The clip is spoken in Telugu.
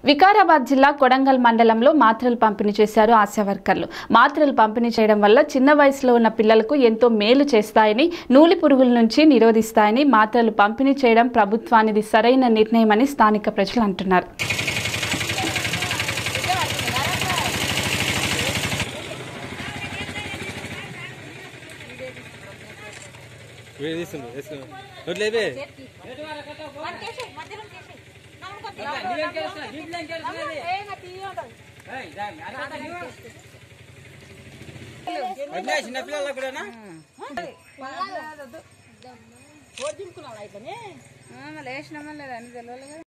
వికారాబాద్ జిల్లా కొడంగల్ మండలంలో మాత్రలు పంపిణీ చేశారు ఆశా వర్కర్లు మాత్రలు పంపిణీ చేయడం వల్ల చిన్న వయసులో ఉన్న పిల్లలకు ఎంతో మేలు చేస్తాయని నూలి పురుగుల నుంచి నిరోధిస్తాయని మాత్రలు పంపిణీ చేయడం ప్రభుత్వానిది సరైన నిర్ణయమని స్థానిక ప్రజలు అంటున్నారు వీడు తీస్తుండు వేసుకో వదిలేవే వదిలే చిన్నపిల్లలకు కూడానా లేచినామా లేదా అని తెలియదు